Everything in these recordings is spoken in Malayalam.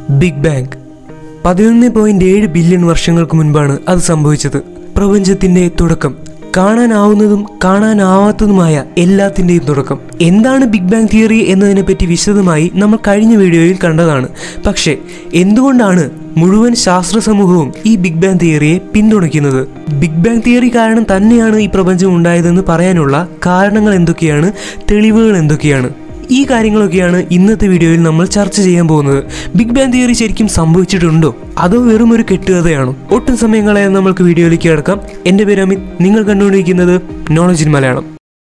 ബിഗ് ബാങ് പതിനൊന്ന് പോയിന്റ് ഏഴ് ബില്യൺ വർഷങ്ങൾക്ക് മുൻപാണ് അത് സംഭവിച്ചത് പ്രപഞ്ചത്തിന്റെ തുടക്കം കാണാനാവുന്നതും കാണാനാവാത്തതുമായ എല്ലാത്തിന്റെയും തുടക്കം എന്താണ് ബിഗ് ബാങ് തിയറി എന്നതിനെപ്പറ്റി വിശദമായി നമ്മൾ കഴിഞ്ഞ വീഡിയോയിൽ കണ്ടതാണ് പക്ഷേ എന്തുകൊണ്ടാണ് മുഴുവൻ ശാസ്ത്ര സമൂഹവും ഈ ബിഗ് ബാങ് തിയറിയെ പിന്തുണയ്ക്കുന്നത് ബിഗ് ബാങ് തിയറി കാരണം തന്നെയാണ് ഈ പ്രപഞ്ചം ഉണ്ടായതെന്ന് പറയാനുള്ള കാരണങ്ങൾ എന്തൊക്കെയാണ് തെളിവുകൾ എന്തൊക്കെയാണ് ഈ കാര്യങ്ങളൊക്കെയാണ് ഇന്നത്തെ വീഡിയോയിൽ നമ്മൾ ചർച്ച ചെയ്യാൻ പോകുന്നത് ബിഗ് ബാങ് തിയറി ശരിക്കും സംഭവിച്ചിട്ടുണ്ടോ അതോ വെറും ഒരു കെട്ടുകഥയാണോ ഒട്ടും സമയം കളയാതെ നമ്മൾക്ക് വീഡിയോയിലേക്ക് കിടക്കാം എൻ്റെ പേര് അമിത് നിങ്ങൾ കണ്ടുകൊണ്ടിരിക്കുന്നത് നോളജ് ഇൻ മലയാളം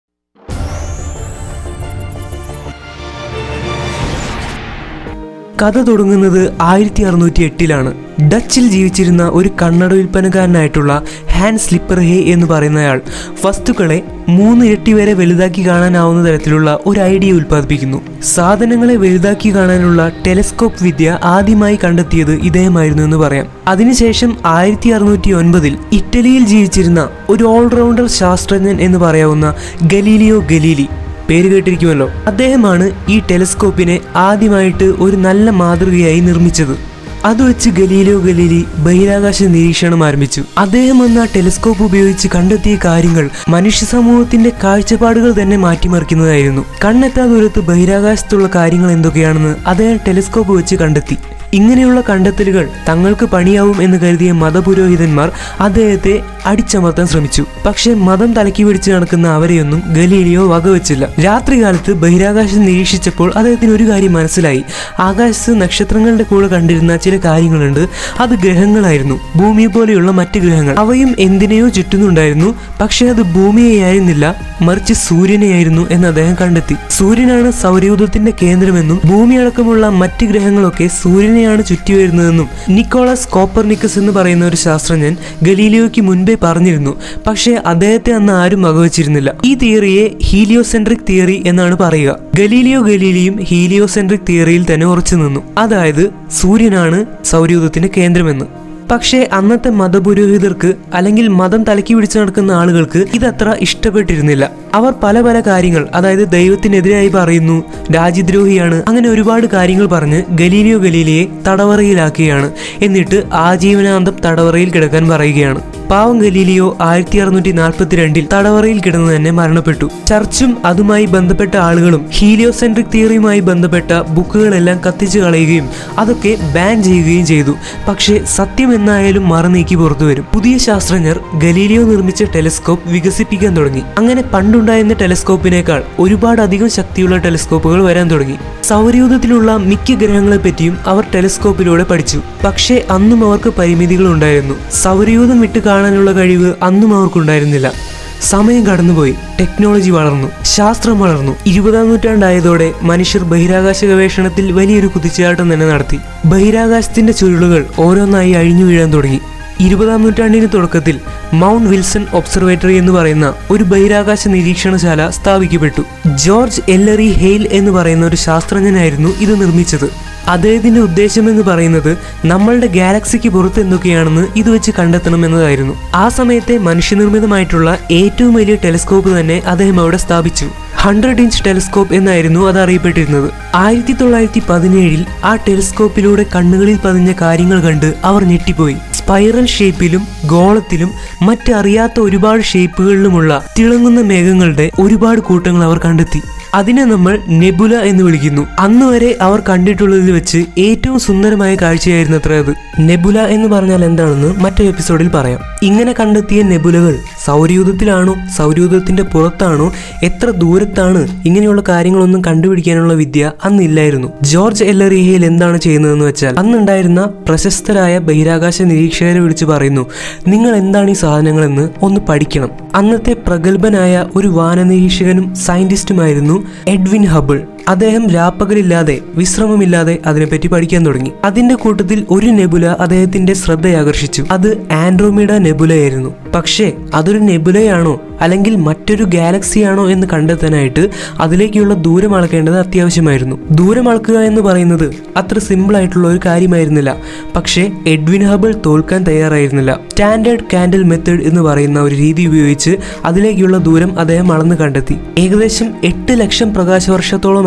കഥ തുടങ്ങുന്നത് ആയിരത്തി അറുന്നൂറ്റി എട്ടിലാണ് ഡച്ചിൽ ജീവിച്ചിരുന്ന ഒരു കണ്ണട വിൽപ്പനക്കാരനായിട്ടുള്ള ഹാൻ സ്ലിപ്പർ ഹേ എന്ന് പറയുന്നയാൾ വസ്തുക്കളെ മൂന്ന് ഇരട്ടി വരെ വലുതാക്കി കാണാനാവുന്ന തരത്തിലുള്ള ഒരു ഐഡിയ ഉൽപ്പാദിപ്പിക്കുന്നു സാധനങ്ങളെ വലുതാക്കി കാണാനുള്ള ടെലസ്കോപ്പ് വിദ്യ ആദ്യമായി കണ്ടെത്തിയത് ഇദ്ദേഹമായിരുന്നു എന്ന് പറയാം അതിനുശേഷം ആയിരത്തി അറുന്നൂറ്റി ഒൻപതിൽ ഇറ്റലിയിൽ ജീവിച്ചിരുന്ന ഒരു ഓൾറൗണ്ടർ ശാസ്ത്രജ്ഞൻ എന്ന് പറയാവുന്ന ഗലീലിയോ ഗലീലി പേര് കേട്ടിരിക്കുമല്ലോ അദ്ദേഹമാണ് ഈ ടെലസ്കോപ്പിനെ ആദ്യമായിട്ട് ഒരു നല്ല മാതൃകയായി നിർമ്മിച്ചത് അത് വെച്ച് ഗലീലിയോ ഗലീലി ബഹിരാകാശ നിരീക്ഷണം ആരംഭിച്ചു അദ്ദേഹം അന്ന് ആ ടെലിസ്കോപ്പ് ഉപയോഗിച്ച് കണ്ടെത്തിയ കാര്യങ്ങൾ മനുഷ്യ സമൂഹത്തിന്റെ കാഴ്ചപ്പാടുകൾ തന്നെ മാറ്റിമറിക്കുന്നതായിരുന്നു കണ്ണെത്താ ദൂരത്ത് ബഹിരാകാശത്തുള്ള കാര്യങ്ങൾ എന്തൊക്കെയാണെന്ന് അദ്ദേഹം ടെലിസ്കോപ്പ് വെച്ച് കണ്ടെത്തി ഇങ്ങനെയുള്ള കണ്ടെത്തലുകൾ തങ്ങൾക്ക് പണിയാവും എന്ന് കരുതിയ മതപുരോഹിതന്മാർ അദ്ദേഹത്തെ അടിച്ചമർത്താൻ ശ്രമിച്ചു പക്ഷെ മതം തലക്കി പിടിച്ച് നടക്കുന്ന അവരെയൊന്നും ഗലീലിയോ വകവെച്ചില്ല രാത്രികാലത്ത് ബഹിരാകാശം നിരീക്ഷിച്ചപ്പോൾ അദ്ദേഹത്തിന് ഒരു കാര്യം മനസ്സിലായി ആകാശത്ത് നക്ഷത്രങ്ങളുടെ കൂടെ കണ്ടിരുന്ന ചില കാര്യങ്ങളുണ്ട് അത് ഗ്രഹങ്ങളായിരുന്നു ഭൂമിയെ പോലെയുള്ള മറ്റ് ഗ്രഹങ്ങൾ അവയും എന്തിനെയോ ചുറ്റുന്നുണ്ടായിരുന്നു പക്ഷെ അത് ഭൂമിയെയായിരുന്നില്ല മറിച്ച് സൂര്യനെയായിരുന്നു എന്ന് അദ്ദേഹം കണ്ടെത്തി സൂര്യനാണ് സൗരയൂഥത്തിന്റെ കേന്ദ്രമെന്നും ഭൂമി അടക്കമുള്ള മറ്റ് ഗ്രഹങ്ങളൊക്കെ സൂര്യനെയാണ് ചുറ്റി വരുന്നതെന്നും നിക്കോളസ് കോപ്പർനിക്കസ് എന്ന് പറയുന്ന ഒരു ശാസ്ത്രജ്ഞൻ ഗലീലിയോയ്ക്ക് മുൻപേ പറഞ്ഞിരുന്നു പക്ഷേ അദ്ദേഹത്തെ അന്ന് ആരും വകവച്ചിരുന്നില്ല ഈ തിയറിയെ ഹീലിയോസെൻട്രിക് തിയറി എന്നാണ് പറയുക ഗലീലിയോ ഗലീലിയും ഹീലിയോസെൻട്രിക് തിയറിയിൽ തന്നെ ഉറച്ചു നിന്നു അതായത് സൂര്യനാണ് സൗരയൂഥത്തിന്റെ കേന്ദ്രമെന്ന് പക്ഷേ അന്നത്തെ മതപുരോഹിതർക്ക് അല്ലെങ്കിൽ മതം തലക്കി പിടിച്ചു നടക്കുന്ന ആളുകൾക്ക് ഇതത്ര ഇഷ്ടപ്പെട്ടിരുന്നില്ല അവർ പല പല കാര്യങ്ങൾ അതായത് ദൈവത്തിനെതിരായി പറയുന്നു രാജ്യദ്രോഹിയാണ് അങ്ങനെ ഒരുപാട് കാര്യങ്ങൾ പറഞ്ഞ് ഗലീലിയോ ഗലീലിയെ തടവറയിലാക്കുകയാണ് എന്നിട്ട് ആജീവനാന്തം തടവറയിൽ കിടക്കാൻ പറയുകയാണ് പാവം ഗലീലിയോ ആയിരത്തി അറുന്നൂറ്റി നാൽപ്പത്തിരണ്ടിൽ തടവറയിൽ കിടന്ന് തന്നെ മരണപ്പെട്ടു ചർച്ചും അതുമായി ബന്ധപ്പെട്ട ആളുകളും ഹീലിയോസെൻട്രിക് തിയറിയുമായി ബന്ധപ്പെട്ട ബുക്കുകളെല്ലാം കത്തിച്ചു കളയുകയും അതൊക്കെ ബാൻ ചെയ്യുകയും ചെയ്തു പക്ഷേ സത്യം എന്നായാലും മറനീക്കി പുറത്തു വരും പുതിയ ശാസ്ത്രജ്ഞർ ഗലീലിയോ നിർമ്മിച്ച ടെലിസ്കോപ്പ് വികസിപ്പിക്കാൻ തുടങ്ങി അങ്ങനെ പണ്ടുണ്ടായിരുന്ന ടെലിസ്കോപ്പിനേക്കാൾ ഒരുപാട് അധികം ശക്തിയുള്ള ടെലിസ്കോപ്പുകൾ വരാൻ തുടങ്ങി സൗരയൂഥത്തിലുള്ള മിക്ക ഗ്രഹങ്ങളെ പറ്റിയും അവർ ടെലിസ്കോപ്പിലൂടെ പഠിച്ചു പക്ഷേ അന്നും അവർക്ക് പരിമിതികൾ ഉണ്ടായിരുന്നു സൗരയൂഥം വിട്ട് കാണാനുള്ള കഴിവ് അന്നും അവർക്കുണ്ടായിരുന്നില്ല സമയം കടന്നുപോയി ടെക്നോളജി വളർന്നു ശാസ്ത്രം വളർന്നു ഇരുപതാം നൂറ്റാണ്ടായതോടെ മനുഷ്യർ ബഹിരാകാശ ഗവേഷണത്തിൽ വലിയൊരു കുതിച്ചുചാട്ടം തന്നെ നടത്തി ബഹിരാകാശത്തിന്റെ ചുരുളുകൾ ഓരോന്നായി അഴിഞ്ഞു വീഴാൻ തുടങ്ങി ഇരുപതാം നൂറ്റാണ്ടിന് തുടക്കത്തിൽ മൗണ്ട് വിൽസൺ ഒബ്സർവേറ്ററി എന്ന് പറയുന്ന ഒരു ബഹിരാകാശ നിരീക്ഷണശാല സ്ഥാപിക്കപ്പെട്ടു ജോർജ് എല്ലറി ഹെയിൽ എന്ന് പറയുന്ന ഒരു ശാസ്ത്രജ്ഞനായിരുന്നു ഇത് നിർമ്മിച്ചത് അദ്ദേഹത്തിന്റെ ഉദ്ദേശം എന്ന് പറയുന്നത് നമ്മളുടെ ഗാലക്സിക്ക് പുറത്ത് എന്തൊക്കെയാണെന്ന് ഇത് വെച്ച് കണ്ടെത്തണം എന്നതായിരുന്നു ആ സമയത്തെ മനുഷ്യനിർമ്മിതമായിട്ടുള്ള ഏറ്റവും വലിയ ടെലിസ്കോപ്പ് തന്നെ അദ്ദേഹം അവിടെ സ്ഥാപിച്ചു ഹൺഡ്രഡ് ഇഞ്ച് ടെലിസ്കോപ്പ് എന്നായിരുന്നു അത് അറിയപ്പെട്ടിരുന്നത് ആയിരത്തി തൊള്ളായിരത്തി പതിനേഴിൽ ആ ടെലിസ്കോപ്പിലൂടെ കണ്ണുകളിൽ പതിഞ്ഞ കാര്യങ്ങൾ കണ്ട് അവർ ഞെട്ടിപ്പോയി സ്പൈറൽ ഷേപ്പിലും ഗോളത്തിലും മറ്ററിയാത്ത ഒരുപാട് ഷേപ്പുകളിലുമുള്ള തിളങ്ങുന്ന മേഘങ്ങളുടെ ഒരുപാട് കൂട്ടങ്ങൾ അവർ കണ്ടെത്തി അതിനെ നമ്മൾ നെബുല എന്ന് വിളിക്കുന്നു അന്ന് വരെ അവർ കണ്ടിട്ടുള്ളതിൽ വെച്ച് ഏറ്റവും സുന്ദരമായ കാഴ്ചയായിരുന്നു അത്ര അത് നെബുല എന്ന് പറഞ്ഞാൽ എന്താണെന്ന് മറ്റൊരു എപ്പിസോഡിൽ പറയാം ഇങ്ങനെ കണ്ടെത്തിയ നെബുലകൾ സൗരയൂഥത്തിലാണോ സൗരയൂഥത്തിന്റെ പുറത്താണോ എത്ര ദൂരത്താണ് ഇങ്ങനെയുള്ള കാര്യങ്ങളൊന്നും കണ്ടുപിടിക്കാനുള്ള വിദ്യ അന്നില്ലായിരുന്നു ജോർജ് എല്ലറിയയിൽ എന്താണ് ചെയ്യുന്നതെന്ന് വെച്ചാൽ അന്നുണ്ടായിരുന്ന പ്രശസ്തരായ ബഹിരാകാശ നിരീക്ഷകരെ വിളിച്ച് പറയുന്നു നിങ്ങൾ എന്താണ് ഈ സാധനങ്ങളെന്ന് ഒന്ന് പഠിക്കണം അന്നത്തെ പ്രഗത്ഭനായ ഒരു വാനനിരീക്ഷകനും സയന്റിസ്റ്റുമായിരുന്നു എഡ്വിൻ ഹബിൾ അദ്ദേഹം രാപ്പകലില്ലാതെ വിശ്രമമില്ലാതെ അതിനെപ്പറ്റി പഠിക്കാൻ തുടങ്ങി അതിന്റെ കൂട്ടത്തിൽ ഒരു നെബുല അദ്ദേഹത്തിന്റെ ശ്രദ്ധയാകർഷിച്ചു അത് ആൻഡ്രോമിഡ നെബുലയായിരുന്നു പക്ഷേ അതൊരു നെബുലയാണോ അല്ലെങ്കിൽ മറ്റൊരു ഗാലക്സിയാണോ എന്ന് കണ്ടെത്താനായിട്ട് അതിലേക്കുള്ള ദൂരം അളക്കേണ്ടത് അത്യാവശ്യമായിരുന്നു ദൂരം അളക്കുക എന്ന് പറയുന്നത് അത്ര സിമ്പിൾ ആയിട്ടുള്ള ഒരു കാര്യമായിരുന്നില്ല പക്ഷേ എഡ്വിൻ ഹബിൾ തോൽക്കാൻ തയ്യാറായിരുന്നില്ല സ്റ്റാൻഡേർഡ് കാൻഡിൽ മെത്തേഡ് എന്ന് പറയുന്ന ഒരു രീതി ഉപയോഗിച്ച് അതിലേക്കുള്ള ദൂരം അദ്ദേഹം അളന്ന് കണ്ടെത്തി ഏകദേശം എട്ട് ലക്ഷം പ്രകാശവർഷത്തോളം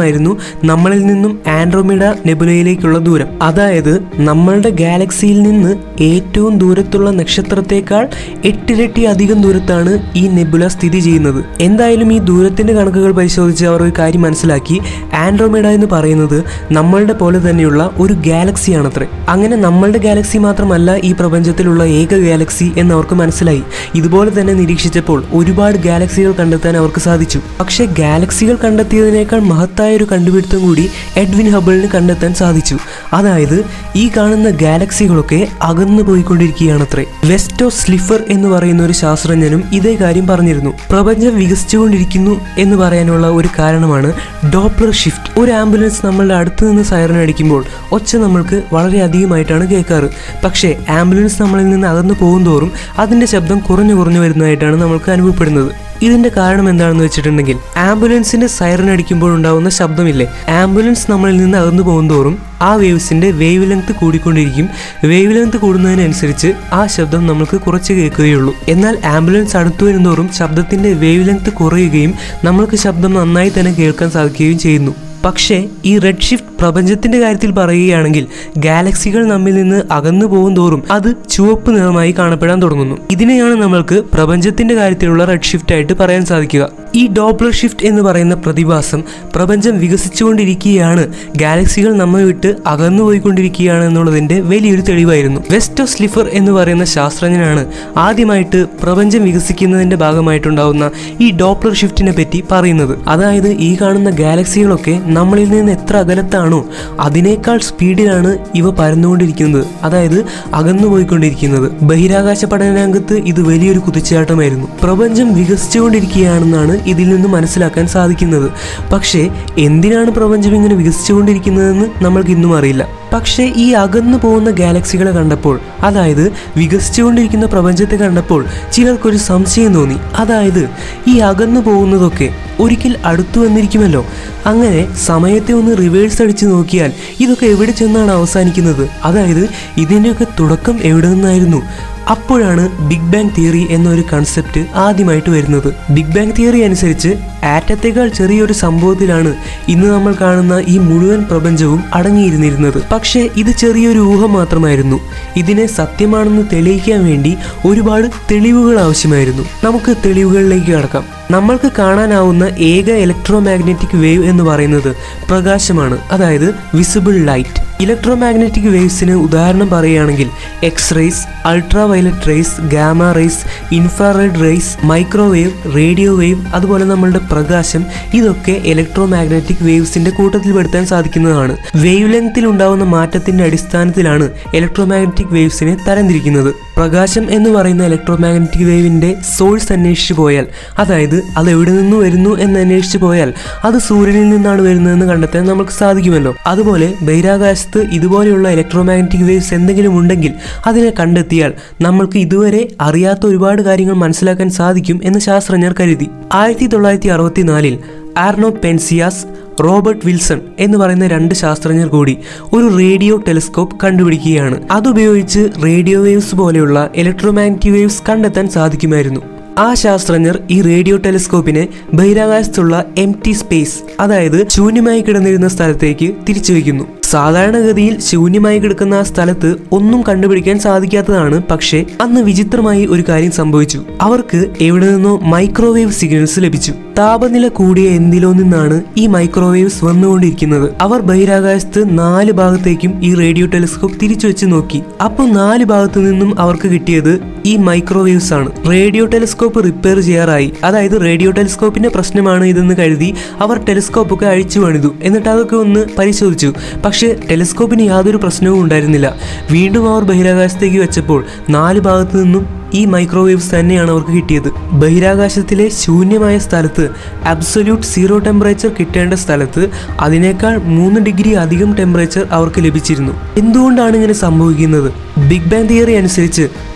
മാത്രമായിരുന്നു നമ്മളിൽ നിന്നും ആൻഡ്രോമിഡ നെബുലയിലേക്കുള്ള ദൂരം അതായത് നമ്മളുടെ ഗാലക്സിയിൽ നിന്ന് ഏറ്റവും ദൂരത്തുള്ള നക്ഷത്രത്തെക്കാൾ എട്ടിരട്ടി അധികം ദൂരത്താണ് ഈ നെബുല സ്ഥിതി ചെയ്യുന്നത് എന്തായാലും ഈ ദൂരത്തിന്റെ കണക്കുകൾ പരിശോധിച്ച് അവർ ഒരു കാര്യം മനസ്സിലാക്കി ആൻഡ്രോമിഡ എന്ന് പറയുന്നത് നമ്മളുടെ പോലെ തന്നെയുള്ള ഒരു ഗാലക്സിയാണത്രേ അങ്ങനെ നമ്മളുടെ ഗാലക്സി മാത്രമല്ല ഈ പ്രപഞ്ചത്തിലുള്ള ഏക ഗാലക്സി എന്ന് അവർക്ക് മനസ്സിലായി ഇതുപോലെ തന്നെ നിരീക്ഷിച്ചപ്പോൾ ഒരുപാട് ഗാലക്സികൾ കണ്ടെത്താൻ അവർക്ക് സാധിച്ചു പക്ഷേ ഗാലക്സികൾ കണ്ടെത്തിയതിനേക്കാൾ മഹത്തായ ഒരു കണ്ടുപിടുത്തം കൂടി എഡ്വിൻ ഹബിളിന് കണ്ടെത്താൻ സാധിച്ചു അതായത് ഈ കാണുന്ന ഗാലക്സികളൊക്കെ അകന്നു പോയിക്കൊണ്ടിരിക്കുകയാണത്രേ വെസ്റ്റോ സ്ലിഫർ എന്ന് പറയുന്ന ഒരു ശാസ്ത്രജ്ഞനും ഇതേ കാര്യം പറഞ്ഞിരുന്നു പ്രപഞ്ചം വികസിച്ചുകൊണ്ടിരിക്കുന്നു എന്ന് പറയാനുള്ള ഒരു കാരണമാണ് ഡോപ്ലർ ഷിഫ്റ്റ് ഒരു ആംബുലൻസ് നമ്മളുടെ അടുത്ത് നിന്ന് സൈറൻ അടിക്കുമ്പോൾ ഒച്ച നമ്മൾക്ക് വളരെ അധികമായിട്ടാണ് കേൾക്കാറ് പക്ഷേ ആംബുലൻസ് നമ്മളിൽ നിന്ന് അകന്നു പോകുന്തോറും അതിന്റെ ശബ്ദം കുറഞ്ഞു കുറഞ്ഞു വരുന്നതായിട്ടാണ് നമ്മൾക്ക് അനുഭവപ്പെടുന്നത് ഇതിന്റെ കാരണം എന്താണെന്ന് വെച്ചിട്ടുണ്ടെങ്കിൽ ആംബുലൻസിന്റെ സൈറൻ അടിക്കുമ്പോൾ ഉണ്ടാവുന്ന ശബ്ദമില്ലേ ആംബുലൻസ് നമ്മളിൽ നിന്ന് അകന്നു പോകുന്തോറും ആ വേവ്സിന്റെ വേവ് ലെങ്ത് കൂടിക്കൊണ്ടിരിക്കും വേവ് ലെങ്ത് കൂടുന്നതിനനുസരിച്ച് ആ ശബ്ദം നമുക്ക് കുറച്ച് കേൾക്കുകയുള്ളൂ എന്നാൽ ആംബുലൻസ് അടുത്തു വരുന്തോറും ശബ്ദത്തിന്റെ വേവ് ലെങ്ത് കുറയുകയും നമ്മൾക്ക് ശബ്ദം നന്നായി തന്നെ കേൾക്കാൻ സാധിക്കുകയും ചെയ്യുന്നു പക്ഷേ ഈ റെഡ് ഷിഫ്റ്റ് പ്രപഞ്ചത്തിന്റെ കാര്യത്തിൽ പറയുകയാണെങ്കിൽ ഗാലക്സികൾ നമ്മിൽ നിന്ന് അകന്നു പോകും തോറും അത് ചുവപ്പ് നിറമായി കാണപ്പെടാൻ തുടങ്ങുന്നു ഇതിനെയാണ് നമ്മൾക്ക് പ്രപഞ്ചത്തിന്റെ കാര്യത്തിലുള്ള റെഡ് ഷിഫ്റ്റ് ആയിട്ട് പറയാൻ സാധിക്കുക ഈ ഡോപ്ലർ ഷിഫ്റ്റ് എന്ന് പറയുന്ന പ്രതിഭാസം പ്രപഞ്ചം വികസിച്ചുകൊണ്ടിരിക്കുകയാണ് ഗാലക്സികൾ നമ്മെ വിട്ട് അകന്നു പോയിക്കൊണ്ടിരിക്കുകയാണ് എന്നുള്ളതിന്റെ വലിയൊരു തെളിവായിരുന്നു വെസ്റ്റോ സ്ലിഫർ എന്ന് പറയുന്ന ശാസ്ത്രജ്ഞനാണ് ആദ്യമായിട്ട് പ്രപഞ്ചം വികസിക്കുന്നതിന്റെ ഭാഗമായിട്ടുണ്ടാവുന്ന ഈ ഡോപ്ലർ ഷിഫ്റ്റിനെ പറ്റി പറയുന്നത് അതായത് ഈ കാണുന്ന ഗാലക്സികളൊക്കെ നമ്മളിൽ നിന്ന് എത്ര അകലത്താണോ അതിനേക്കാൾ സ്പീഡിലാണ് ഇവ പരന്നുകൊണ്ടിരിക്കുന്നത് അതായത് അകന്നു പോയിക്കൊണ്ടിരിക്കുന്നത് ബഹിരാകാശ പഠനരംഗത്ത് ഇത് വലിയൊരു കുതിച്ചാട്ടമായിരുന്നു പ്രപഞ്ചം വികസിച്ചുകൊണ്ടിരിക്കുകയാണെന്നാണ് ഇതിൽ നിന്ന് മനസ്സിലാക്കാൻ സാധിക്കുന്നത് പക്ഷേ എന്തിനാണ് പ്രപഞ്ചം ഇങ്ങനെ വികസിച്ചുകൊണ്ടിരിക്കുന്നതെന്ന് നമ്മൾക്ക് ഇന്നും അറിയില്ല പക്ഷേ ഈ അകന്നു പോകുന്ന ഗാലക്സികളെ കണ്ടപ്പോൾ അതായത് വികസിച്ചുകൊണ്ടിരിക്കുന്ന പ്രപഞ്ചത്തെ കണ്ടപ്പോൾ ചിലർക്കൊരു സംശയം തോന്നി അതായത് ഈ അകന്നു പോകുന്നതൊക്കെ ഒരിക്കൽ അടുത്തു വന്നിരിക്കുമല്ലോ അങ്ങനെ സമയത്തെ ഒന്ന് റിവേഴ്സ് അടിച്ച് നോക്കിയാൽ ഇതൊക്കെ എവിടെ ചെന്നാണ് അവസാനിക്കുന്നത് അതായത് ഇതിൻ്റെയൊക്കെ തുടക്കം എവിടെ നിന്നായിരുന്നു അപ്പോഴാണ് ബിഗ് ബാങ് തിയറി എന്നൊരു കൺസെപ്റ്റ് ആദ്യമായിട്ട് വരുന്നത് ബിഗ് ബാങ് തിയറി അനുസരിച്ച് ആറ്റത്തേക്കാൾ ചെറിയൊരു സംഭവത്തിലാണ് ഇന്ന് നമ്മൾ കാണുന്ന ഈ മുഴുവൻ പ്രപഞ്ചവും അടങ്ങിയിരുന്നിരുന്നത് പക്ഷേ ഇത് ചെറിയൊരു ഊഹം മാത്രമായിരുന്നു ഇതിനെ സത്യമാണെന്ന് തെളിയിക്കാൻ വേണ്ടി ഒരുപാട് തെളിവുകൾ ആവശ്യമായിരുന്നു നമുക്ക് തെളിവുകളിലേക്ക് കടക്കാം നമ്മൾക്ക് കാണാനാവുന്ന ഏക ഇലക്ട്രോ മാഗ്നറ്റിക് വേവ് എന്ന് പറയുന്നത് പ്രകാശമാണ് അതായത് വിസിബിൾ ലൈറ്റ് ഇലക്ട്രോ മാഗ്നറ്റിക് വേവ്സിന് ഉദാഹരണം പറയുകയാണെങ്കിൽ X rays ultraviolet rays gamma rays infrared rays microwave radio wave അതുപോലെ നമ്മളുടെ പ്രകാശം ഇതൊക്കെ ഇലക്ട്രോ മാഗ്നറ്റിക് വേവ്സിന്റെ കൂട്ടത്തിൽപ്പെടുത്താൻ സാധിക്കുന്നതാണ് വേവ് ലെങ്ത്തിൽ ഉണ്ടാവുന്ന മാറ്റത്തിന്റെ അടിസ്ഥാനത്തിലാണ് ഇലക്ട്രോ മാഗ്നറ്റിക് വേവ്സിനെ തരംതിരിക്കുന്നത് പ്രകാശം എന്ന് പറയുന്ന ഇലക്ട്രോ മാഗ്നറ്റിക് വേവിന്റെ സോഴ്സ് അന്വേഷിച്ചു പോയാൽ അതായത് അത് എവിടെ നിന്ന് വരുന്നു എന്ന് അന്വേഷിച്ചു പോയാൽ അത് സൂര്യനിൽ നിന്നാണ് വരുന്നതെന്ന് കണ്ടെത്താൻ നമുക്ക് സാധിക്കുമല്ലോ അതുപോലെ ബഹിരാകാശത്ത് ഇതുപോലെയുള്ള ഇലക്ട്രോ മാഗ്നറ്റിക് വേവ്സ് എന്തെങ്കിലും ഉണ്ടെങ്കിൽ അതിനെ കണ്ടെത്തിയാൽ നമ്മൾക്ക് ഇതുവരെ അറിയാത്ത ഒരുപാട് കാര്യങ്ങൾ മനസ്സിലാക്കാൻ സാധിക്കും എന്ന് ശാസ്ത്രജ്ഞർ കരുതി ആയിരത്തി തൊള്ളായിരത്തി അറുപത്തിനാലിൽ ആർണോ പെൻസിയാസ് റോബർട്ട് വിൽസൺ എന്ന് പറയുന്ന രണ്ട് ശാസ്ത്രജ്ഞർ കൂടി ഒരു റേഡിയോ ടെലിസ്കോപ്പ് കണ്ടുപിടിക്കുകയാണ് അതുപയോഗിച്ച് റേഡിയോ വേവ്സ് പോലെയുള്ള ഇലക്ട്രോമാഗ്നറ്റിക് വേവ്സ് കണ്ടെത്താൻ സാധിക്കുമായിരുന്നു ആ ശാസ്ത്രജ്ഞർ ഈ റേഡിയോ ടെലിസ്കോപ്പിനെ ബഹിരാകാശത്തുള്ള എം ടി സ്പേസ് അതായത് ശൂന്യമായി കിടന്നിരുന്ന സ്ഥലത്തേക്ക് തിരിച്ചു വയ്ക്കുന്നു സാധാരണഗതിയിൽ ശൂന്യമായി കിടക്കുന്ന ആ സ്ഥലത്ത് ഒന്നും കണ്ടുപിടിക്കാൻ സാധിക്കാത്തതാണ് പക്ഷേ അന്ന് വിചിത്രമായി ഒരു കാര്യം സംഭവിച്ചു അവർക്ക് എവിടെ നിന്നോ മൈക്രോവേവ് സിഗ്നൽസ് ലഭിച്ചു താപനില കൂടിയ എന്തിലോ നിന്നാണ് ഈ മൈക്രോവേവ്സ് വന്നുകൊണ്ടിരിക്കുന്നത് അവർ ബഹിരാകാശത്ത് നാല് ഭാഗത്തേക്കും ഈ റേഡിയോ ടെലിസ്കോപ്പ് തിരിച്ചു വെച്ച് നോക്കി അപ്പോൾ നാല് ഭാഗത്തു നിന്നും അവർക്ക് കിട്ടിയത് ഈ മൈക്രോവേവ്സ് ആണ് റേഡിയോ ടെലിസ്കോപ്പ് റിപ്പയർ ചെയ്യാറായി അതായത് റേഡിയോ ടെലിസ്കോപ്പിന്റെ പ്രശ്നമാണ് ഇതെന്ന് കരുതി അവർ ടെലിസ്കോപ്പ് ഒക്കെ അഴിച്ചു പണിതു എന്നിട്ട് അതൊക്കെ ഒന്ന് പരിശോധിച്ചു പക്ഷേ ടെലിസ്കോപ്പിന് യാതൊരു പ്രശ്നവും ഉണ്ടായിരുന്നില്ല വീണ്ടും അവർ ബഹിരാകാശത്തേക്ക് വെച്ചപ്പോൾ നാല് ഭാഗത്തു നിന്നും ഈ മൈക്രോവേവ്സ് തന്നെയാണ് അവർക്ക് കിട്ടിയത് ബഹിരാകാശത്തിലെ ശൂന്യമായ സ്ഥലത്ത് അബ്സൊല്യൂട്ട് സീറോ ടെമ്പറേച്ചർ കിട്ടേണ്ട സ്ഥലത്ത് അതിനേക്കാൾ മൂന്ന് ഡിഗ്രി അധികം ടെമ്പറേച്ചർ അവർക്ക് ലഭിച്ചിരുന്നു എന്തുകൊണ്ടാണ് ഇങ്ങനെ സംഭവിക്കുന്നത് ബിഗ് ബാങ് തിയറി അനുസരിച്ച്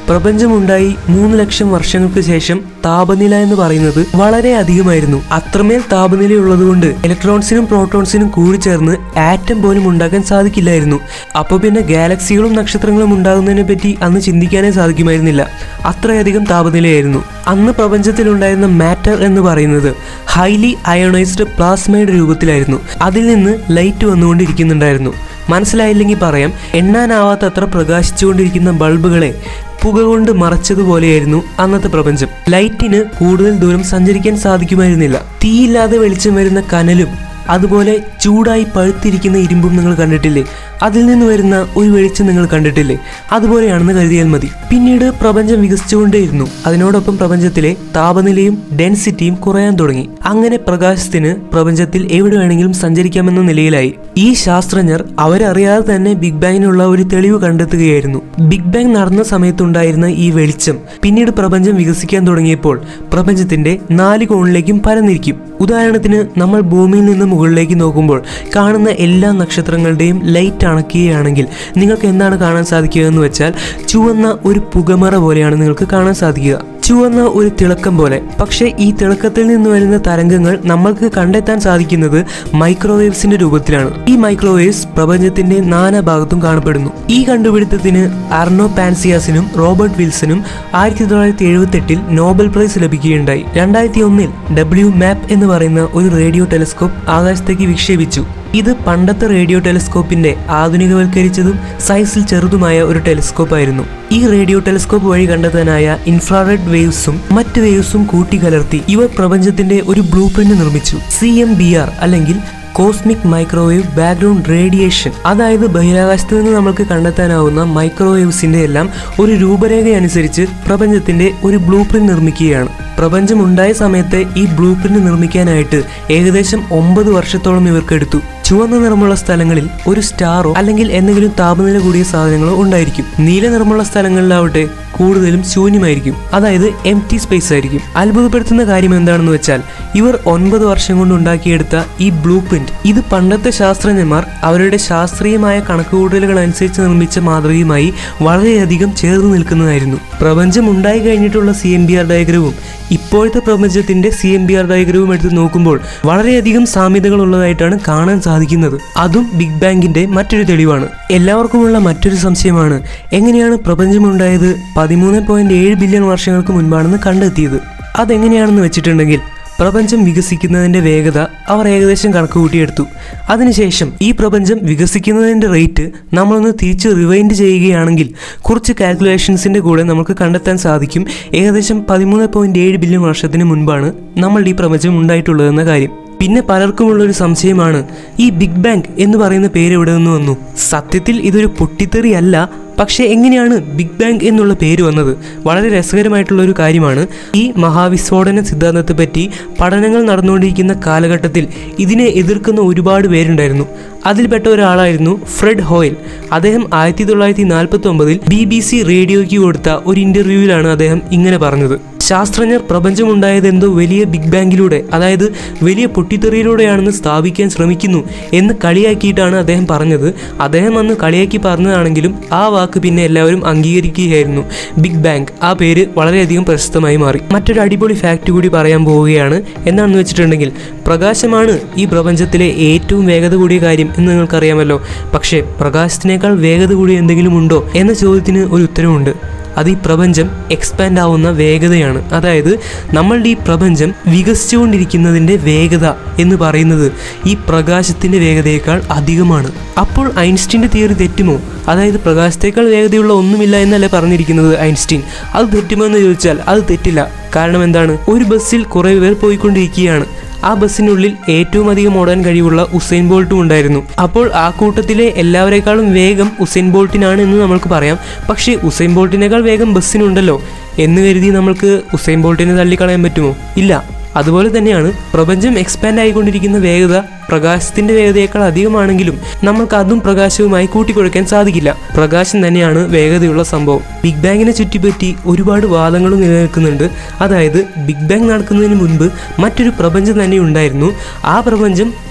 പ്രപഞ്ചമുണ്ടായി മൂന്ന് ലക്ഷം വർഷങ്ങൾക്ക് ശേഷം താപനില എന്ന് പറയുന്നത് വളരെ അധികമായിരുന്നു അത്രമേൽ താപനിലയുള്ളതുകൊണ്ട് ഇലക്ട്രോൺസിനും പ്രോട്ടോൺസിനും കൂടിച്ചേർന്ന് ആറ്റം പോലും ഉണ്ടാക്കാൻ സാധിക്കില്ലായിരുന്നു അപ്പോൾ പിന്നെ ഗാലക്സികളും നക്ഷത്രങ്ങളും ഉണ്ടാകുന്നതിനെ പറ്റി അന്ന് ചിന്തിക്കാനേ സാധിക്കുമായിരുന്നില്ല അത്രയധികം താപനിലയായിരുന്നു അന്ന് പ്രപഞ്ചത്തിലുണ്ടായിരുന്ന മാറ്റർ എന്ന് പറയുന്നത് ഹൈലി അയോണൈസ്ഡ് പ്ലാസ്മയുടെ രൂപത്തിലായിരുന്നു അതിൽ നിന്ന് ലൈറ്റ് വന്നുകൊണ്ടിരിക്കുന്നുണ്ടായിരുന്നു മനസ്സിലായില്ലെങ്കിൽ പറയാം എണ്ണാനാവാത്തത്ര പ്രകാശിച്ചുകൊണ്ടിരിക്കുന്ന ബൾബുകളെ പുക കൊണ്ട് മറച്ചതുപോലെയായിരുന്നു അന്നത്തെ പ്രപഞ്ചം ലൈറ്റിന് കൂടുതൽ ദൂരം സഞ്ചരിക്കാൻ സാധിക്കുമായിരുന്നില്ല തീയില്ലാതെ വെളിച്ചം വരുന്ന കനലും അതുപോലെ ചൂടായി പഴുത്തിരിക്കുന്ന ഇരുമ്പും നിങ്ങൾ കണ്ടിട്ടില്ലേ അതിൽ നിന്ന് വരുന്ന ഒരു വെളിച്ചം നിങ്ങൾ കണ്ടിട്ടില്ലേ അതുപോലെയാണെന്ന് കരുതിയാൽ മതി പിന്നീട് പ്രപഞ്ചം വികസിച്ചുകൊണ്ടേയിരുന്നു അതിനോടൊപ്പം പ്രപഞ്ചത്തിലെ താപനിലയും ഡെൻസിറ്റിയും കുറയാൻ തുടങ്ങി അങ്ങനെ പ്രകാശത്തിന് പ്രപഞ്ചത്തിൽ എവിടെ വേണമെങ്കിലും സഞ്ചരിക്കാമെന്ന നിലയിലായി ഈ ശാസ്ത്രജ്ഞർ അവരറിയാതെ തന്നെ ബിഗ് ബാങ്ങിനുള്ള ഒരു തെളിവ് കണ്ടെത്തുകയായിരുന്നു ബിഗ് ബാങ് നടന്ന സമയത്തുണ്ടായിരുന്ന ഈ വെളിച്ചം പിന്നീട് പ്രപഞ്ചം വികസിക്കാൻ തുടങ്ങിയപ്പോൾ പ്രപഞ്ചത്തിന്റെ നാല് കോണിലേക്കും പരന്നിരിക്കും ഉദാഹരണത്തിന് നമ്മൾ ഭൂമിയിൽ നിന്ന് മുകളിലേക്ക് നോക്കുമ്പോൾ കാണുന്ന എല്ലാ നക്ഷത്രങ്ങളുടെയും ലൈറ്റ് അണക്കുകയാണെങ്കിൽ നിങ്ങൾക്ക് എന്താണ് കാണാൻ സാധിക്കുക എന്ന് വെച്ചാൽ ചുവന്ന ഒരു പുകമറ പോലെയാണ് നിങ്ങൾക്ക് കാണാൻ സാധിക്കുക ചുവന്ന ഒരു തിളക്കം പോലെ പക്ഷേ ഈ തിളക്കത്തിൽ നിന്ന് വരുന്ന തരംഗങ്ങൾ നമ്മൾക്ക് കണ്ടെത്താൻ സാധിക്കുന്നത് മൈക്രോവേവ്സിന്റെ രൂപത്തിലാണ് ഈ മൈക്രോവേവ്സ് പ്രപഞ്ചത്തിന്റെ നാനാ ഭാഗത്തും കാണപ്പെടുന്നു ഈ കണ്ടുപിടുത്തത്തിന് അർണോ പാൻസിയാസിനും റോബർട്ട് വിൽസനും ആയിരത്തി തൊള്ളായിരത്തി എഴുപത്തി എട്ടിൽ നോബൽ പ്രൈസ് ലഭിക്കുകയുണ്ടായി രണ്ടായിരത്തി ഒന്നിൽ ഡബ്ല്യു മാപ്പ് എന്ന് പറയുന്ന ഒരു റേഡിയോ ടെലിസ്കോപ്പ് ആകാശത്തേക്ക് വിക്ഷേപിച്ചു ഇത് പണ്ടത്തെ റേഡിയോ ടെലിസ്കോപ്പിന്റെ ആധുനികവൽക്കരിച്ചതും സൈസിൽ ചെറുതുമായ ഒരു ടെലിസ്കോപ്പ് ആയിരുന്നു ഈ റേഡിയോ ടെലിസ്കോപ്പ് വഴി കണ്ടെത്താനായ ഇൻഫ്രാറെഡ് വേവ്സും മറ്റ് വേവ്സും കൂട്ടിക്കലർത്തി ഇവർ പ്രപഞ്ചത്തിന്റെ ഒരു ബ്ലൂ പ്രിന്റ് നിർമ്മിച്ചു സി എം ബി ആർ അല്ലെങ്കിൽ കോസ്മിക് മൈക്രോവേവ് ബാക്ക്ഗ്രൗണ്ട് റേഡിയേഷൻ അതായത് ബഹിരാകാശത്ത് നിന്ന് നമുക്ക് കണ്ടെത്താനാവുന്ന മൈക്രോവേവ്സിന്റെ എല്ലാം ഒരു രൂപരേഖ അനുസരിച്ച് പ്രപഞ്ചത്തിന്റെ ഒരു ബ്ലൂ പ്രിന്റ് നിർമ്മിക്കുകയാണ് പ്രപഞ്ചം ഉണ്ടായ സമയത്ത് ഈ ബ്ലൂ പ്രിന്റ് നിർമ്മിക്കാനായിട്ട് ഏകദേശം ഒമ്പത് വർഷത്തോളം ഇവർക്ക് എടുത്തു ചുവന്ന നിറമുള്ള സ്ഥലങ്ങളിൽ ഒരു സ്റ്റാറോ അല്ലെങ്കിൽ എന്തെങ്കിലും താപനില കൂടിയ സാധനങ്ങളോ ഉണ്ടായിരിക്കും നീല നിറമുള്ള സ്ഥലങ്ങളിലാവട്ടെ കൂടുതലും ശൂന്യമായിരിക്കും അതായത് എം ടി സ്പേസ് ആയിരിക്കും അത്ഭുതപ്പെടുത്തുന്ന കാര്യം എന്താണെന്ന് വെച്ചാൽ ഇവർ ഒൻപത് വർഷം കൊണ്ട് ഉണ്ടാക്കിയെടുത്ത ഈ ബ്ലൂ പ്രിന്റ് ഇത് പണ്ടത്തെ ശാസ്ത്രജ്ഞന്മാർ അവരുടെ ശാസ്ത്രീയമായ കണക്കുകൂട്ടലുകൾ അനുസരിച്ച് നിർമ്മിച്ച മാതൃകയുമായി വളരെയധികം ചേർന്ന് നിൽക്കുന്നതായിരുന്നു പ്രപഞ്ചം ഉണ്ടായി കഴിഞ്ഞിട്ടുള്ള സി എം ബി ആർ ഡയഗ്രവും ഇപ്പോഴത്തെ പ്രപഞ്ചത്തിന്റെ സി എം ബി ആർ ഡയഗ്രവും എടുത്ത് നോക്കുമ്പോൾ വളരെയധികം സാമ്യതകൾ ഉള്ളതായിട്ടാണ് കാണാൻ സാധിക്കുന്നത് അതും ബിഗ് ബാങ്കിന്റെ മറ്റൊരു തെളിവാണ് എല്ലാവർക്കുമുള്ള മറ്റൊരു സംശയമാണ് എങ്ങനെയാണ് പ്രപഞ്ചമുണ്ടായത് പതിമൂന്ന് പോയിന്റ് ഏഴ് ബില്യൺ വർഷങ്ങൾക്ക് മുൻപാണെന്ന് കണ്ടെത്തിയത് അതെങ്ങനെയാണെന്ന് വെച്ചിട്ടുണ്ടെങ്കിൽ പ്രപഞ്ചം വികസിക്കുന്നതിന്റെ വേഗത അവർ ഏകദേശം കണക്ക് കൂട്ടിയെടുത്തു അതിനുശേഷം ഈ പ്രപഞ്ചം വികസിക്കുന്നതിന്റെ റേറ്റ് നമ്മളൊന്ന് തിരിച്ച് റിവൈൻഡ് ചെയ്യുകയാണെങ്കിൽ കുറച്ച് കാൽക്കുലേഷൻസിന്റെ കൂടെ നമുക്ക് കണ്ടെത്താൻ സാധിക്കും ഏകദേശം പതിമൂന്ന് പോയിന്റ് ഏഴ് ബില്യൺ വർഷത്തിന് മുൻപാണ് നമ്മളുടെ ഈ പ്രപഞ്ചം ഉണ്ടായിട്ടുള്ളതെന്ന കാര്യം പിന്നെ പലർക്കുമുള്ള ഒരു സംശയമാണ് ഈ ബിഗ് ബാങ് എന്ന് പറയുന്ന പേര് എവിടെ നിന്ന് വന്നു സത്യത്തിൽ ഇതൊരു പൊട്ടിത്തെറിയല്ല പക്ഷേ എങ്ങനെയാണ് ബിഗ് ബാങ് എന്നുള്ള പേര് വന്നത് വളരെ രസകരമായിട്ടുള്ള ഒരു കാര്യമാണ് ഈ മഹാവിസ്ഫോടന സിദ്ധാന്തത്തെ പറ്റി പഠനങ്ങൾ നടന്നുകൊണ്ടിരിക്കുന്ന കാലഘട്ടത്തിൽ ഇതിനെ എതിർക്കുന്ന ഒരുപാട് പേരുണ്ടായിരുന്നു അതിൽപ്പെട്ട ഒരാളായിരുന്നു ഫ്രെഡ് ഹോയിൽ അദ്ദേഹം ആയിരത്തി തൊള്ളായിരത്തി നാൽപ്പത്തി ഒമ്പതിൽ ബി ബി സി റേഡിയോയ്ക്ക് കൊടുത്ത ഒരു ഇന്റർവ്യൂവിലാണ് അദ്ദേഹം ഇങ്ങനെ പറഞ്ഞത് ശാസ്ത്രജ്ഞർ പ്രപഞ്ചമുണ്ടായത് എന്തോ വലിയ ബിഗ് ബാങ്കിലൂടെ അതായത് വലിയ പൊട്ടിത്തെറിയിലൂടെയാണെന്ന് സ്ഥാപിക്കാൻ ശ്രമിക്കുന്നു എന്ന് കളിയാക്കിയിട്ടാണ് അദ്ദേഹം പറഞ്ഞത് അദ്ദേഹം അന്ന് കളിയാക്കി പറഞ്ഞതാണെങ്കിലും ആ വാക്ക് പിന്നെ എല്ലാവരും അംഗീകരിക്കുകയായിരുന്നു ബിഗ് ബാങ് ആ പേര് വളരെയധികം പ്രശസ്തമായി മാറി മറ്റൊരു അടിപൊളി ഫാക്റ്റ് കൂടി പറയാൻ പോവുകയാണ് എന്താണെന്ന് വെച്ചിട്ടുണ്ടെങ്കിൽ പ്രകാശമാണ് ഈ പ്രപഞ്ചത്തിലെ ഏറ്റവും വേഗത കൂടിയ കാര്യം എന്ന് നിങ്ങൾക്കറിയാമല്ലോ പക്ഷേ പ്രകാശത്തിനേക്കാൾ വേഗത കൂടി എന്തെങ്കിലും ഉണ്ടോ എന്ന ചോദ്യത്തിന് ഒരു ഉത്തരവുണ്ട് അത് ഈ പ്രപഞ്ചം എക്സ്പാൻഡ് ആവുന്ന വേഗതയാണ് അതായത് നമ്മളുടെ ഈ പ്രപഞ്ചം വികസിച്ചുകൊണ്ടിരിക്കുന്നതിൻ്റെ വേഗത എന്ന് പറയുന്നത് ഈ പ്രകാശത്തിൻ്റെ വേഗതയേക്കാൾ അധികമാണ് അപ്പോൾ ഐൻസ്റ്റീൻ്റെ തിയറി തെറ്റുമോ അതായത് പ്രകാശത്തേക്കാൾ വേഗതയുള്ള ഒന്നുമില്ല എന്നല്ലേ പറഞ്ഞിരിക്കുന്നത് ഐൻസ്റ്റീൻ അത് തെറ്റുമോ എന്ന് ചോദിച്ചാൽ അത് തെറ്റില്ല കാരണം എന്താണ് ഒരു ബസ്സിൽ കുറേ പേർ പോയിക്കൊണ്ടിരിക്കുകയാണ് ആ ബസ്സിനുള്ളിൽ ഏറ്റവും അധികം ഓടാൻ കഴിവുള്ള ഉസൈൻ ബോൾട്ടും ഉണ്ടായിരുന്നു അപ്പോൾ ആ കൂട്ടത്തിലെ എല്ലാവരെക്കാളും വേഗം ഉസൈൻ ബോൾട്ടിനാണ് എന്ന് നമുക്ക് പറയാം പക്ഷേ ഉസൈൻ ബോൾട്ടിനേക്കാൾ വേഗം ബസ്സിനുണ്ടല്ലോ എന്ന് കരുതി നമ്മൾക്ക് ഉസൈൻ ബോൾട്ടിനെ തള്ളിക്കളയാൻ പറ്റുമോ ഇല്ല അതുപോലെ തന്നെയാണ് പ്രപഞ്ചം എക്സ്പാൻഡ് ആയിക്കൊണ്ടിരിക്കുന്ന വേഗത പ്രകാശത്തിന്റെ വേഗതയേക്കാൾ അധികമാണെങ്കിലും നമ്മൾക്ക് അതും പ്രകാശവുമായി കൂട്ടിക്കുഴയ്ക്കാൻ സാധിക്കില്ല പ്രകാശം തന്നെയാണ് വേഗതയുള്ള സംഭവം ബിഗ് ബാങ്ങിനെ ചുറ്റിപ്പറ്റി ഒരുപാട് വാദങ്ങളും നിലനിൽക്കുന്നുണ്ട് അതായത് ബിഗ് ബാങ് നടക്കുന്നതിന് മുൻപ് മറ്റൊരു പ്രപഞ്ചം തന്നെ ഉണ്ടായിരുന്നു ആ പ്രപഞ്ചം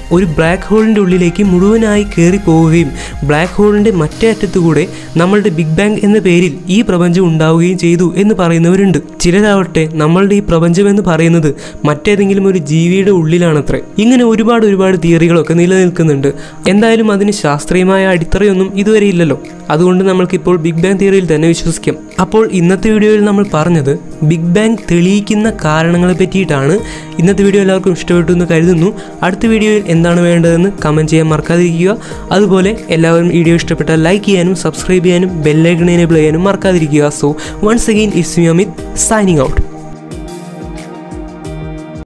ഒരു ബ്ലാക്ക് ഹോളിൻ്റെ ഉള്ളിലേക്ക് മുഴുവനായി കയറി പോവുകയും ബ്ലാക്ക് ഹോളിൻ്റെ മറ്റേ അറ്റത്തുകൂടെ നമ്മളുടെ ബിഗ് ബാങ് എന്ന പേരിൽ ഈ പ്രപഞ്ചം ഉണ്ടാവുകയും ചെയ്തു എന്ന് പറയുന്നവരുണ്ട് ചിലരാവട്ടെ നമ്മളുടെ ഈ പ്രപഞ്ചം എന്ന് പറയുന്നത് മറ്റേതെങ്കിലും ഒരു ജീവിയുടെ ഉള്ളിലാണത്രേ ഇങ്ങനെ ഒരുപാട് ഒരുപാട് തിയറികളൊക്കെ നിലനിൽക്കുന്നുണ്ട് എന്തായാലും അതിന് ശാസ്ത്രീയമായ അടിത്തറയൊന്നും ഇതുവരെ ഇല്ലല്ലോ അതുകൊണ്ട് നമ്മൾക്കിപ്പോൾ ബിഗ് ബാങ് തിയറിയിൽ തന്നെ വിശ്വസിക്കാം അപ്പോൾ ഇന്നത്തെ വീഡിയോയിൽ നമ്മൾ പറഞ്ഞത് ബിഗ് ബാങ് തെളിയിക്കുന്ന കാരണങ്ങളെ പറ്റിയിട്ടാണ് ഇന്നത്തെ വീഡിയോ എല്ലാവർക്കും ഇഷ്ടപ്പെട്ടു എന്ന് കരുതുന്നു അടുത്ത വീഡിയോയിൽ എന്താണ് വേണ്ടതെന്ന് കമൻറ്റ് ചെയ്യാൻ മറക്കാതിരിക്കുക അതുപോലെ എല്ലാവരും വീഡിയോ ഇഷ്ടപ്പെട്ടാൽ ലൈക്ക് ചെയ്യാനും സബ്സ്ക്രൈബ് ചെയ്യാനും ബെല്ലൈക്കൺ എനേബിൾ ചെയ്യാനും മറക്കാതിരിക്കുക so once again it's me Amit signing out